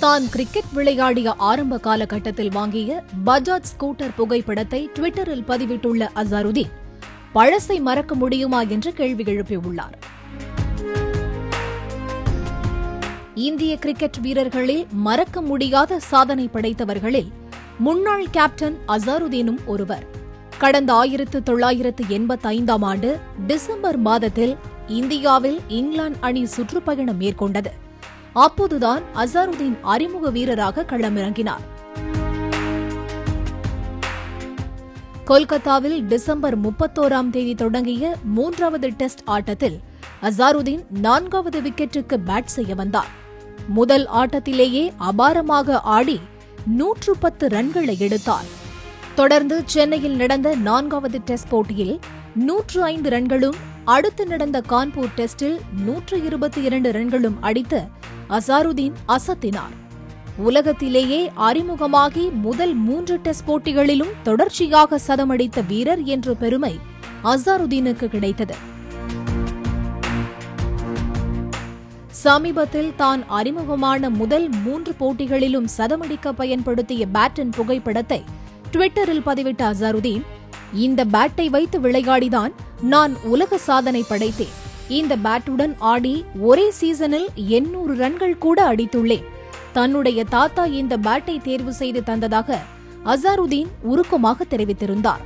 தான் கிரிக்கெட் விளையாடிய ஆரம்ப காலகட்டத்தில் வாங்கிய பஜாஜ் ஸ்கூட்டர் புகைப்படத்தை ட்விட்டரில் பதிவிட்டுள்ள அசாருதீன் பழசை மறக்க முடியுமா என்று கேள்வி எழுப்பியுள்ளார் இந்திய கிரிக்கெட் வீரர்களில் மறக்க முடியாத சாதனை படைத்தவர்களில் முன்னாள் கேப்டன் அசாருதீனும் ஒருவர் கடந்த ஆயிரத்து தொள்ளாயிரத்து எண்பத்தைந்தாம் ஆண்டு டிசம்பர் மாதத்தில் இந்தியாவில் இங்கிலாந்து அணி சுற்றுப்பயணம் மேற்கொண்டது அப்போதுதான் அசாருதீன் அறிமுக வீரராக களமிறங்கினார் கொல்கத்தாவில் டிசம்பர் முப்பத்தோராம் தேதி தொடங்கிய மூன்றாவது டெஸ்ட் ஆட்டத்தில் அசாருதீன் நான்காவது விக்கெட்டுக்கு பேட் செய்ய வந்தார் முதல் ஆட்டத்திலேயே அபாரமாக ஆடி நூற்று பத்து ரன்களை எடுத்தார் தொடர்ந்து சென்னையில் நடந்த நான்காவது டெஸ்ட் போட்டியில் நூற்று ஐந்து ரன்களும் அடுத்து நடந்த கான்பூர் டெஸ்டில் நூற்று இருபத்தி இரண்டு ரன்களும் அடித்து அசாருதீன் அசத்தினார் உலகத்திலேயே அறிமுகமாகி முதல் மூன்று டெஸ்ட் போட்டிகளிலும் தொடர்ச்சியாக சதமடித்த வீரர் என்ற பெருமை அசாருதீனுக்கு கிடைத்தது சமீபத்தில் தான் அறிமுகமான முதல் மூன்று போட்டிகளிலும் சதமடிக்க பயன்படுத்திய பேட்டின் புகைப்படத்தை ட்விட்டரில் பதிவிட்ட அசாருதீன் இந்த பேட்டை வைத்து விளையாடிதான் நான் உலக சாதனை படைத்தேன் இந்த பேட்டுடன் ஆடி ஒரே சீசனில் எண்ணூறு ரன்கள் கூட அடித்துள்ளேன் தன்னுடைய தாத்தா இந்த பேட்டை தேர்வு செய்து தந்ததாக அசாருதீன் உருக்கமாக தெரிவித்திருந்தார்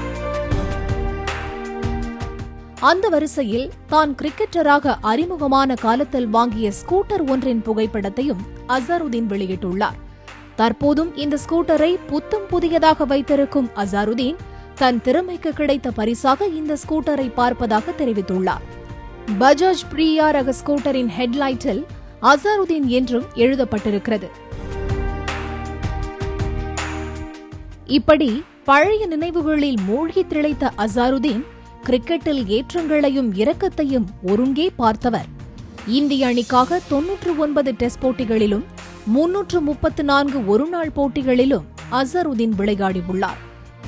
அந்த வரிசையில் தான் கிரிக்கெட்டராக அறிமுகமான காலத்தில் வாங்கிய ஸ்கூட்டர் ஒன்றின் புகைப்படத்தையும் அசாருதீன் வெளியிட்டுள்ளார் தற்போதும் இந்த ஸ்கூட்டரை புத்தம் புதியதாக வைத்திருக்கும் அசாருதீன் தன் திறமைக்கு கிடைத்த பரிசாக இந்த ஸ்கூட்டரை பார்ப்பதாக தெரிவித்துள்ளார் பஜாஜ் பிரியா ரக ஸ்கூட்டரின் ஹெட்லைட்டில் அசாருதீன் என்றும் எழுதப்பட்டிருக்கிறது இப்படி பழைய நினைவுகளில் மூழ்கி திளைத்த அசாருதீன் கிரிக்கெட்டில் ஏற்றங்களையும் இரக்கத்தையும் ஒருங்கே பார்த்தவர் இந்திய அணிக்காக தொன்னூற்று ஒன்பது டெஸ்ட் போட்டிகளிலும் முன்னூற்று முப்பத்து நான்கு ஒருநாள் போட்டிகளிலும் அசருதீன் விளையாடியுள்ளார்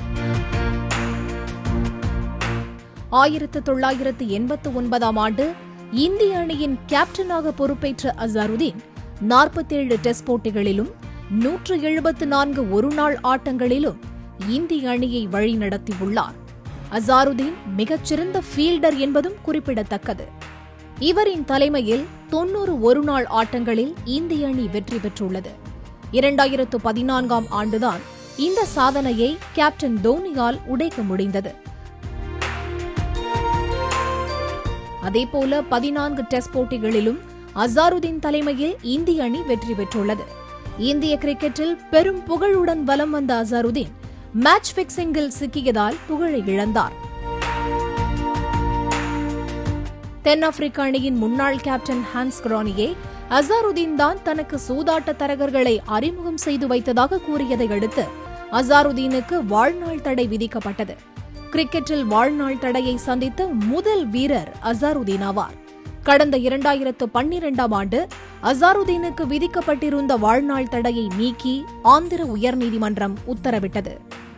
ஆயிரத்து தொள்ளாயிரத்து எண்பத்து ஒன்பதாம் ஆண்டு இந்திய அணியின் கேப்டனாக பொறுப்பேற்ற அசாருதீன் நாற்பத்தேழு டெஸ்ட் போட்டிகளிலும் நூற்று எழுபத்து நான்கு ஒருநாள் ஆட்டங்களிலும் இந்திய அணியை வழிநடத்தியுள்ளார் அசாருதீன் மிகச்சிறந்த ஃபீல்டர் என்பதும் குறிப்பிடத்தக்கது இவரின் தலைமையில் தொன்னூறு ஒருநாள் ஆட்டங்களில் இந்திய அணி வெற்றி பெற்றுள்ளது இரண்டாயிரத்து பதினான்காம் ஆண்டுதான் இந்த சாதனையை கேப்டன் தோனியால் உடைக்க முடிந்தது அதேபோல பதினான்கு டெஸ்ட் போட்டிகளிலும் அசாருதீன் தலைமையில் இந்திய அணி வெற்றி பெற்றுள்ளது இந்திய கிரிக்கெட்டில் பெரும் புகழுடன் வலம் வந்த அசாருதீன் மேட்ச் பிக்சிங்கில் சிக்கியதால் புகழை இழந்தார் தென்னாப்பிரிக்க அணியின் முன்னாள் கேப்டன் ஹான்ஸ் கிரானியே அசாருதீன் தான் தனக்கு சூதாட்ட தரகர்களை அறிமுகம் செய்து வைத்ததாக கூறியதை அடுத்து அசாருதீனுக்கு வாழ்நாள் தடை விதிக்கப்பட்டது கிரிக்கெட்டில் வாழ்நாள் தடையை சந்தித்த முதல் வீரர் அசாருதீன் ஆவார் கடந்த இரண்டாயிரத்து பன்னிரண்டாம் ஆண்டு அசாருதீனுக்கு விதிக்கப்பட்டிருந்த வாழ்நாள் தடையை நீக்கி ஆந்திர உயர்நீதிமன்றம் உத்தரவிட்டது